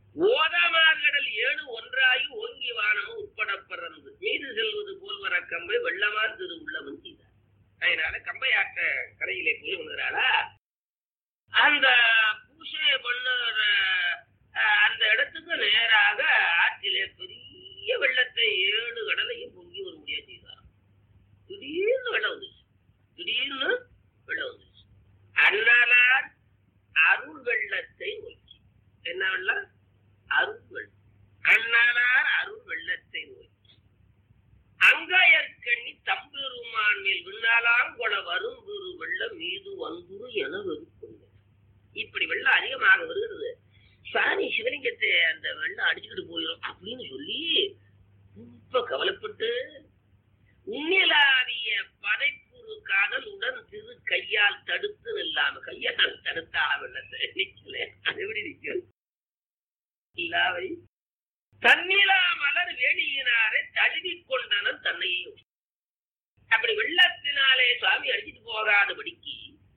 ஓதமார்கடல் ஏழு ஒன்றாகி ஓங்கி வானமும் உட்பட பிறந்து மீது செல்வது போல் வர கம்பை வெள்ளமான் திரு உள்ளவன் செய்தார் அதனால கம்பையாற்ற கரையிலே போய் விழுகிறாளா அந்த பூசை பண்ணுற அஹ், அந்த இடத்துக்கு நேராக ஆற்றிலே பெரிய வெள்ளத்தை ஏழு கடலையும் பொங்கி ஒரு முடியா செய்தார் திடீர்னு வெள்ளம் வந்துச்சு திடீர்னு வெள்ளம் வந்துச்சு அண்ணலார் அருள் வெள்ளத்தை நோக்கி என்ன வெள்ளம் அருள் வெள்ளம் அண்ணலார் அருள் வெள்ளத்தை நோக்கி அங்காயற்கண்ணி தம்பெருமான் மேல் விண்ணாலாம் கொட வரும் திரு வெள்ளம் மீது வந்துரு என வெறுக்கொண்டு இப்படி வெள்ளம் அதிகமாக வருகிறது சாமி சிவலிங்கத்தை அந்த வெள்ளம் அடிச்சுக்கிட்டு போயிடும் அப்படின்னு சொல்லி ரொம்ப கவலைப்பட்டு உண்மையிலாவிய பதைப்புறு காதல் உடன் திரு கையால் தடுத்து நில்லாம கையால் தடுத்தாள வெள்ளத்தை நிக்கல அது எப்படி நிக்கும் இல்லாவை தன்னிலா மலர் வேணியினாரை தழுவிக் கொண்டனன் தன்னையும் அப்படி வெள்ளத்தினாலே சுவாமி அடிச்சிட்டு போகாதபடிக்கு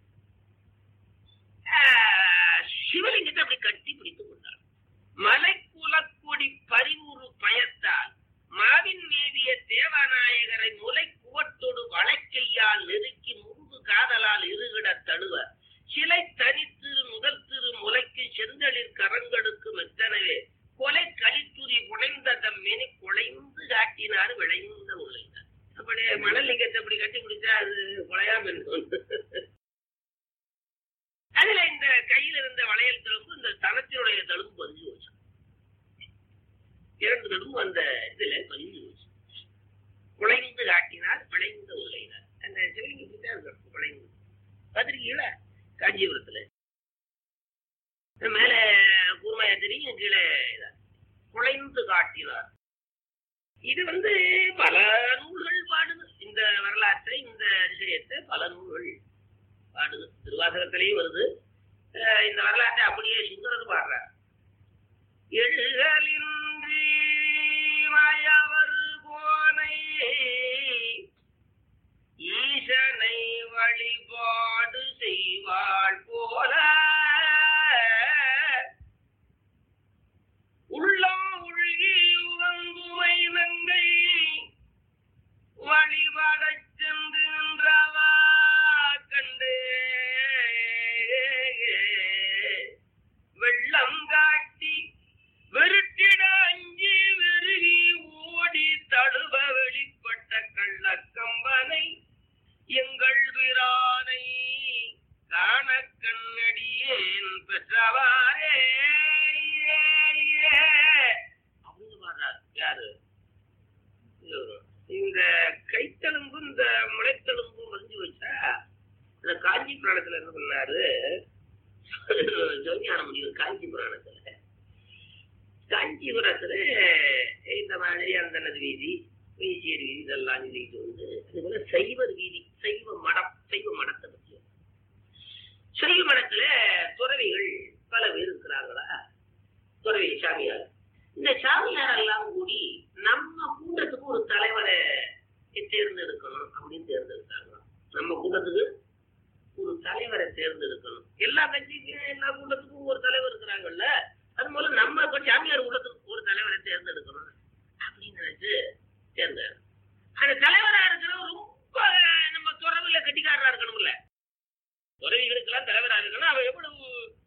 ஆஹ், சிவலிங்கத்தை அப்படி கட்டி பிடித்துக் கொண்டார் மலை குலக்கொடி பரிவுறு பயத்தால் மாவின் மேவிய தேவநாயகரை முலை குவட்டோடு வளைக்கையால் நெருக்கி முருகு காதலால் இருகிட தழுவ சிலை தனித்திரு முதல் திரு முலைக்கு செந்தளிர் கரங்களுக்கு மெத்தனவே கொலை கலித்துரி குலைந்த தம்மினி குலைந்து காட்டினார் விளைந்த உழைந்தார் அப்படி மணலிங்கத்தை அப்படி கட்டி பிடிச்சா அது குலையாம இருக்கும் அதுல இந்த கையில் இருந்த வளையல் தழும்பு இந்த தனத்தினுடைய தழும்பு பதிஞ்சு வச்சு இரண்டு தழும்பு அந்த இதுல பதிஞ்சு வச்சு குலைந்து காட்டினார் விளைந்த உழைந்தார் அந்த சிவலிங்க இப்படித்தான் இருக்கும் குலைந்து பார்த்திருக்கீங்களா காஞ்சிபுரத்துல மேல கூர்மையா தெரியும் கீழே இதா. குலைந்து காட்டினார் இது வந்து பல நூல்கள் பாடுது இந்த வரலாற்றை இந்த விஷயத்தை பல நூல்கள் பாடுது திருவாசகத்திலையும் வருது அஹ் இந்த வரலாற்றை அப்படியே சுந்தரது பாடுறார் எழுகளின்றி மயவர் போனை ஈசனை வழிபாடு செய்வாள் போல உள்ளம் உள்கி உவங்குமை நங்கை வழிபாடச் சென்று நின்றவா கண்டு வெள்ளம் காட்டி வெறுட்டிட அஞ்சி வெறுகி ஓடி தழுவ வெளிப்பட்ட கள்ளக்கம்பனை எங்கள் பிரானை காண கண்ணடியேன் பெற்றவாரே அப்படின்னு பாடுறார் யாரு இவரு. இந்த கைத்தெலும்பு இந்த முளைத்தெலும்பு வந்து வச்சா இந்த காஞ்சி புராணத்துல என்ன பண்ணாரு ஜோதியான முடிவு காஞ்சி புராணத்துல காஞ்சிபுரத்துல இந்த மாதிரி அந்த நதி வீதி வீசியர் வீதி இதெல்லாம் சொல்லிட்டு வந்து அது போல சைவர் வீதி சைவ மடம் சைவ மடத்தை பற்றி சைவ மடத்துல துறவிகள் பல பேர் இருக்கிறாங்களா துறவி சாமியார் இந்த சாமியார் எல்லாம் கூடி நம்ம கூட்டத்துக்கு ஒரு தலைவரை தேர்ந்தெடுக்கணும் அப்படின்னு தேர்ந்தெடுத்தாங்க நம்ம கூட்டத்துக்கு ஒரு தலைவரை தேர்ந்தெடுக்கணும் எல்லா கட்சிக்கும் எல்லா கூட்டத்துக்கும் ஒரு தலைவர் இருக்கிறாங்கல்ல அது போல நம்ம இப்ப சாமியார் கூட்டத்துக்கு ஒரு தலைவரை தேர்ந்தெடுக்கணும் அப்படின்னு நினைச்சு தேர்ந்தெடு அந்த தலைவரா இருக்கிறவர் ரொம்ப நம்ம துறவில கட்டிக்காரரா இருக்கணும்ல துறவிகளுக்கெல்லாம் தலைவரா இருக்கணும் அவன் எவ்வளவு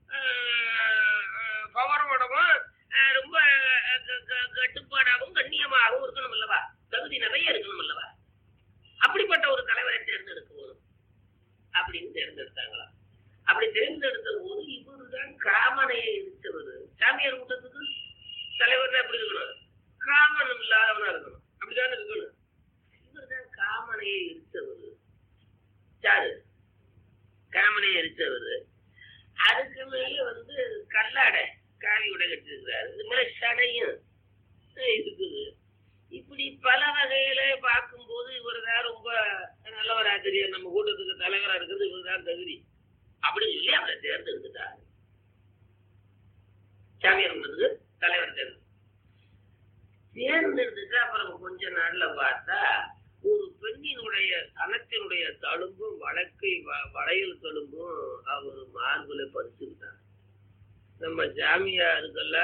பவரோடவும் ரொம்ப அஹ், க- க- கட்டுப்பாடாகவும் கண்ணியமாகவும் இருக்கணும் அல்லவா தகுதி நிறைய இருக்கணும் அல்லவா அப்படிப்பட்ட ஒரு தலைவரை தேர்ந்தெடுக்க வேணும் அப்படின்னு தேர்ந்தெடுத்தாங்களா அப்படி தேர்ந்தெடுத்த போது இவரு தான் காமனையை இடித்தவர் சாமியார் கூட்டத்துக்கு தலைவர் எப்படி இருக்கணும் காமனம் இல்லாதவனா இருக்கணும் அப்படிதானே இருக்கணும் இவர் தான் காமனையை இடித்தவர் யாரு காமனையை எரித்தவர் அதுக்கு மேல வந்து கல்லாடை காவி உடை கட்டிருக்கிறாரு இது மேல சடையும் இருக்குது இப்படி பல வகையில பார்க்கும்போது இவர் தான் ரொம்ப நல்லவரா தெரியும் நம்ம கூட்டத்துக்கு தலைவரா இருக்கிறது இவர் தான் தகுதி அப்படின்னு சொல்லி அவரை தேர்ந்தெடுத்துட்டாரு சாமியார் கூட்டத்துக்கு தலைவர் தேர்ந்து தேர்ந்தெடுத்துட்டு அப்புறம் கொஞ்ச நாள்ல பார்த்தா ஒரு பெண்ணினுடைய தனத்தினுடைய தழும்பும் வழக்கை வ- வளையல் தழும்பும் அவர் மார்புல பதிச்சுக்கிட்டார் நம்ம ஜாமியாருக்கெல்லாம்